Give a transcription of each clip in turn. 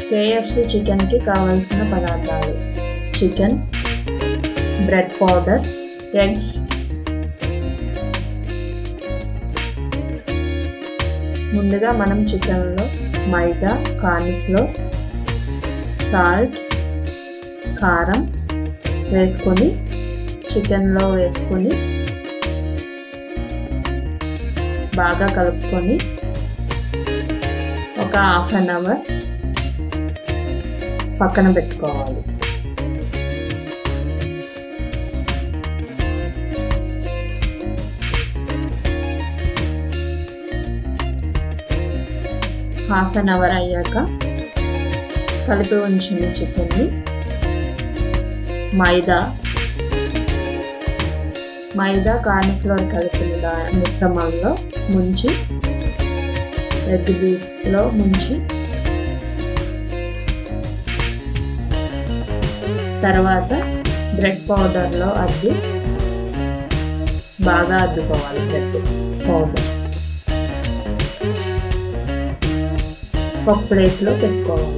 KFC చికెన్కి కావలసిన పదార్థాలు చికెన్ బ్రెడ్ పౌడర్ ఎగ్స్ ముందుగా మనం చికెన్లో మైదా కార్న్ఫ్లోర్ సాల్ట్ కారం వేసుకొని చికెన్లో వేసుకొని బాగా కలుపుకొని ఒక హాఫ్ అన్ అవర్ పక్కన పెట్టుకోవాలి హాఫ్ అన్ అవర్ అయ్యాక కలిపి ఉంచిన చికెన్ని మైదా మైదా కార్న్ఫ్లోర్ కలిపిన దా మిశ్రమంలో ముంచి ఎగ్ బీట్లో ముంచి తర్వాత బ్రెడ్ పౌడర్లో అద్ది బాగా అద్దుకోవాలి బ్రెడ్ పౌడర్ ఒక ప్లేట్లో పెట్టుకోవాలి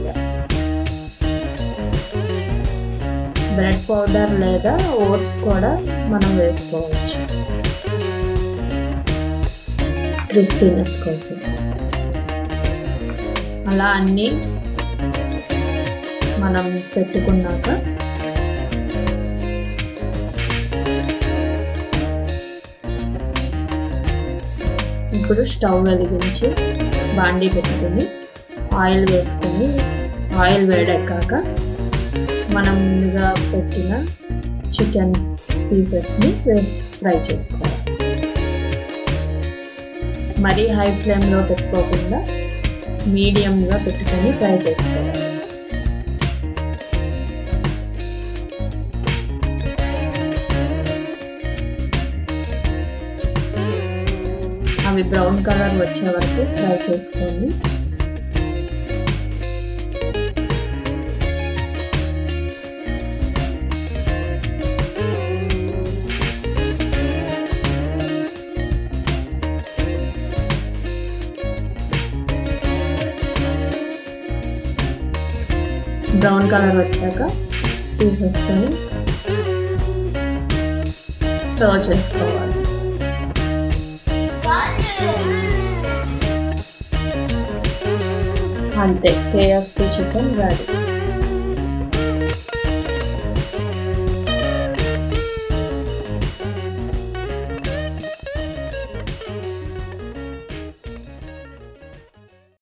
బ్రెడ్ పౌడర్ లేదా ఓట్స్ కూడా మనం వేసుకోవచ్చు క్రిస్పీనెస్ కోసం అలా అన్నీ మనం పెట్టుకున్నాక ఇప్పుడు స్టవ్ వెలిగించి బాండీ పెట్టుకుని ఆయిల్ వేసుకొని ఆయిల్ వేడెక్కాక మనం ముందుగా పెట్టిన చికెన్ పీసెస్ని వేసి ఫ్రై చేసుకోవాలి మరీ హై ఫ్లేమ్లో పెట్టుకోకుండా మీడియంగా పెట్టుకొని ఫ్రై చేసుకోవాలి అవి బ్రౌన్ కలర్ వచ్చే వరకు ఫ్రై చేసుకొని బ్రౌన్ కలర్ వచ్చాక తీసేసుకొని సర్వ్ చేసుకోవాలి అంతే కేఎఫ్సి చికెన్ రెడీ